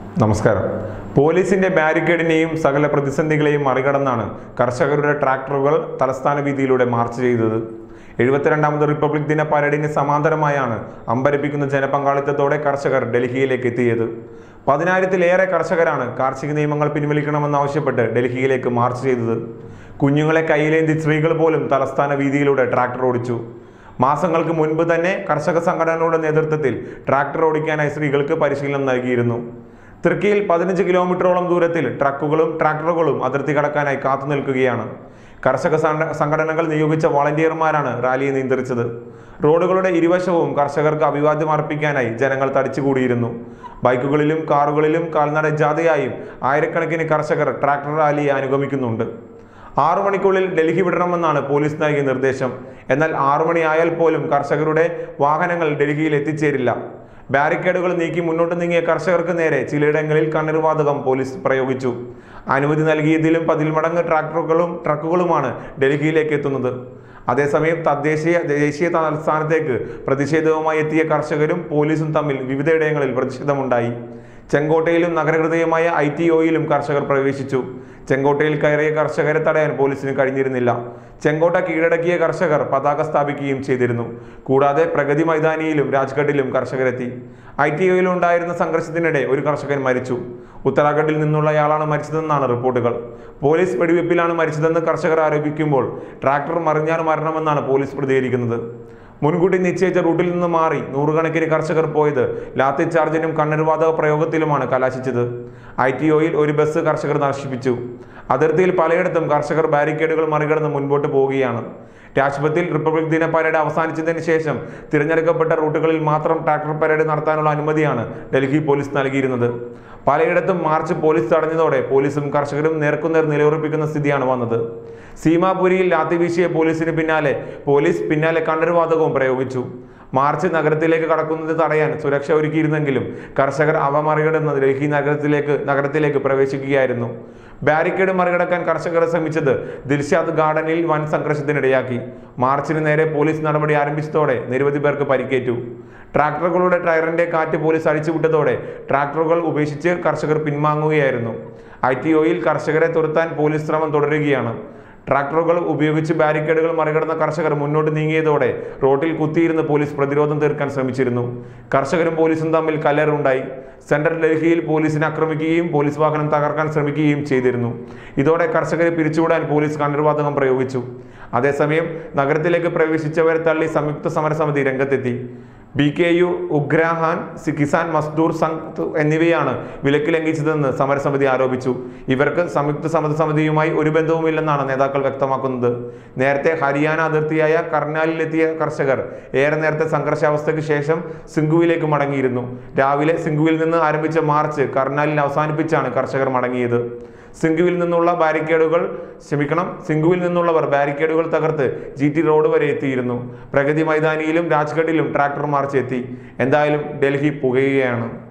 നമസ്കാരം പോലീസിന്റെ ബാരിക്കേഡിനെയും സകല പ്രതിസന്ധികളെയും മറികടന്നാണ് കർഷകരുടെ ട്രാക്ടറുകൾ തലസ്ഥാന വീതിയിലൂടെ മാർച്ച് ചെയ്തത് എഴുപത്തിരണ്ടാമത് റിപ്പബ്ലിക് ദിന പരേഡിന് സമാന്തരമായാണ് അമ്പരപ്പിക്കുന്ന ജനപങ്കാളിത്തത്തോടെ കർഷകർ ഡൽഹിയിലേക്ക് എത്തിയത് പതിനായിരത്തിലേറെ കർഷകരാണ് കാർഷിക നിയമങ്ങൾ പിൻവലിക്കണമെന്നാവശ്യപ്പെട്ട് ഡൽഹിയിലേക്ക് മാർച്ച് ചെയ്തത് കുഞ്ഞുങ്ങളെ കയ്യിലേന്തി സ്ത്രീകൾ പോലും തലസ്ഥാന വീതിയിലൂടെ ട്രാക്ടർ ഓടിച്ചു മാസങ്ങൾക്ക് മുൻപ് തന്നെ കർഷക സംഘടനകളുടെ നേതൃത്വത്തിൽ ട്രാക്ടർ ഓടിക്കാനായി സ്ത്രീകൾക്ക് പരിശീലനം നൽകിയിരുന്നു തുർക്കിയിൽ പതിനഞ്ച് കിലോമീറ്ററോളം ദൂരത്തിൽ ട്രക്കുകളും ട്രാക്ടറുകളും അതിർത്തി കടക്കാനായി കാത്തു നിൽക്കുകയാണ് കർഷക സംഘ- സംഘടനകൾ നിയോഗിച്ച വളണ്ടിയർമാരാണ് റാലിയെ നിയന്ത്രിച്ചത് റോഡുകളുടെ ഇരുവശവും കർഷകർക്ക് അഭിവാദ്യം അർപ്പിക്കാനായി ജനങ്ങൾ തടിച്ചുകൂടിയിരുന്നു ബൈക്കുകളിലും കാറുകളിലും കാൽനട ജാഥയായും ആയിരക്കണക്കിന് കർഷകർ ട്രാക്ടർ റാലിയെ അനുഗമിക്കുന്നുണ്ട് ആറു മണിക്കുള്ളിൽ ഡൽഹി വിടണമെന്നാണ് പോലീസ് നൽകിയ നിർദ്ദേശം എന്നാൽ ആറു മണിയായാൽ പോലും കർഷകരുടെ വാഹനങ്ങൾ ഡൽഹിയിൽ എത്തിച്ചേരില്ല ബാരിക്കേഡുകൾ നീക്കി മുന്നോട്ട് നീങ്ങിയ കർഷകർക്ക് നേരെ ചിലയിടങ്ങളിൽ കണ്ണീർവാതകം പോലീസ് പ്രയോഗിച്ചു അനുമതി നൽകിയതിലും പതിൽ മടങ്ങ് ട്രാക്ടറുകളും ട്രക്കുകളുമാണ് ഡൽഹിയിലേക്ക് എത്തുന്നത് അതേസമയം തദ്ദേശീയ ദേശീയ തലസ്ഥാനത്തേക്ക് പ്രതിഷേധവുമായി എത്തിയ കർഷകരും പോലീസും തമ്മിൽ വിവിധയിടങ്ങളിൽ പ്രതിഷേധമുണ്ടായി ചെങ്കോട്ടയിലും നഗരഹൃദയമായ ഐ ടി ഒയിലും കർഷകർ പ്രവേശിച്ചു ചെങ്കോട്ടയിൽ കയറിയ കർഷകരെ തടയാൻ പോലീസിന് കഴിഞ്ഞിരുന്നില്ല ചെങ്കോട്ട കീഴടക്കിയ കർഷകർ പതാക സ്ഥാപിക്കുകയും ചെയ്തിരുന്നു കൂടാതെ പ്രഗതി മൈതാനിയിലും രാജ്ഘട്ടിലും കർഷകരെത്തി ഐ ടി ഒയിൽ ഉണ്ടായിരുന്ന സംഘർഷത്തിനിടെ ഒരു കർഷകൻ മരിച്ചു ഉത്തരാഖണ്ഡിൽ നിന്നുള്ളയാളാണ് മരിച്ചതെന്നാണ് റിപ്പോർട്ടുകൾ പോലീസ് വെടിവെപ്പിലാണ് മരിച്ചതെന്ന് കർഷകർ ആരോപിക്കുമ്പോൾ ട്രാക്ടർ മറിഞ്ഞാൽ മരണമെന്നാണ് പോലീസ് പ്രതികരിക്കുന്നത് മുൻകൂട്ടി നിശ്ചയിച്ച റൂട്ടിൽ നിന്ന് മാറി നൂറുകണക്കിന് കർഷകർ പോയത് ലാത്തി ചാർജിനും കണ്ണീർവാതക പ്രയോഗത്തിലുമാണ് കലാശിച്ചത് ഐ ടി ഒയിൽ ഒരു ബസ് കർഷകർ നശിപ്പിച്ചു അതിർത്തിയിൽ പലയിടത്തും കർഷകർ ബാരിക്കേഡുകൾ മറികടന്ന് മുൻപോട്ട് പോവുകയാണ് രാജ്പഥിൽ റിപ്പബ്ലിക് ദിന പരേഡ് അവസാനിച്ചതിന് ശേഷം തിരഞ്ഞെടുക്കപ്പെട്ട റൂട്ടുകളിൽ മാത്രം ട്രാക്ടർ പരേഡ് നടത്താനുള്ള അനുമതിയാണ് ഡൽഹി പോലീസ് നൽകിയിരുന്നത് പലയിടത്തും മാർച്ച് പോലീസ് തടഞ്ഞതോടെ പോലീസും കർഷകരും നേർക്കുനേർ നിലയുറപ്പിക്കുന്ന സ്ഥിതിയാണ് വന്നത് സീമാപുരിയിൽ ലാത്തി വീശിയ പോലീസിന് പിന്നാലെ പോലീസ് പിന്നാലെ കണ്ണീർവാതകവും പ്രയോഗിച്ചു മാർച്ച് നഗരത്തിലേക്ക് കടക്കുന്നത് തടയാൻ സുരക്ഷ ഒരുക്കിയിരുന്നെങ്കിലും കർഷകർ അവ മറികടന്ന് ഡൽഹി നഗരത്തിലേക്ക് നഗരത്തിലേക്ക് പ്രവേശിക്കുകയായിരുന്നു ബാരിക്കേഡ് മറികടക്കാൻ കർഷകർ ശ്രമിച്ചത് ദിൽഷാദ് ഗാർഡനിൽ വൻ സംഘർഷത്തിനിടയാക്കി മാർച്ചിന് നേരെ പോലീസ് നടപടി ആരംഭിച്ചതോടെ നിരവധി പേർക്ക് പരിക്കേറ്റു ട്രാക്ടറുകളുടെ ടയറിന്റെ കാറ്റ് പോലീസ് അഴിച്ചുവിട്ടതോടെ ട്രാക്ടറുകൾ ഉപേക്ഷിച്ച് കർഷകർ പിൻവാങ്ങുകയായിരുന്നു ഐ ടി ഒയിൽ കർഷകരെ തുരത്താൻ പോലീസ് ശ്രമം തുടരുകയാണ് ട്രാക്ടറുകൾ ഉപയോഗിച്ച് ബാരിക്കേഡുകൾ മറികടന്ന കർഷകർ മുന്നോട്ട് നീങ്ങിയതോടെ റോഡിൽ കുത്തിയിരുന്ന് പോലീസ് പ്രതിരോധം തീർക്കാൻ ശ്രമിച്ചിരുന്നു കർഷകരും പോലീസും തമ്മിൽ കല്ലേറുണ്ടായി സെൻട്രൽ ഡൽഹിയിൽ പോലീസിനെ ആക്രമിക്കുകയും പോലീസ് വാഹനം തകർക്കാൻ ശ്രമിക്കുകയും ചെയ്തിരുന്നു ഇതോടെ കർഷകരെ പിരിച്ചുവിടാൻ പോലീസ് കണ്ണീർവാതകം പ്രയോഗിച്ചു അതേസമയം നഗരത്തിലേക്ക് പ്രവേശിച്ചവരെ തള്ളി സംയുക്ത സമരസമിതി രംഗത്തെത്തി ബി കെ യു ഉഗ്രാഹാൻ സി- കിസാൻ മസ്ദൂർ സംഘ് എന്നിവയാണ് വിലക്ക് ലംഘിച്ചതെന്ന് സമരസമിതി ആരോപിച്ചു ഇവർക്ക് സംയുക്ത സമരസമിതിയുമായി ഒരു ബന്ധവുമില്ലെന്നാണ് നേതാക്കൾ വ്യക്തമാക്കുന്നത് നേരത്തെ ഹരിയാന അതിർത്തിയായ കർണാലിലെത്തിയ കർഷകർ ഏറെ നേരത്തെ സംഘർഷാവസ്ഥയ്ക്ക് ശേഷം സിംഗുവിലേക്ക് മടങ്ങിയിരുന്നു രാവിലെ സിംഗുവിൽ നിന്ന് ആരംഭിച്ച മാർച്ച് കർണാലിൽ അവസാനിപ്പിച്ചാണ് കർഷകർ മടങ്ങിയത് സിംഗുവിൽ നിന്നുള്ള ബാരിക്കേഡുകൾ ക്ഷമിക്കണം സിംഗുവിൽ നിന്നുള്ളവർ ബാരിക്കേഡുകൾ തകർത്ത് ജി ടി റോഡ് വരെ എത്തിയിരുന്നു പ്രഗതി മൈതാനിയിലും രാജ്ഘട്ടിലും ട്രാക്ടർ മാർച്ച് എത്തി എന്തായാലും ഡൽഹി പുകയുകയാണ്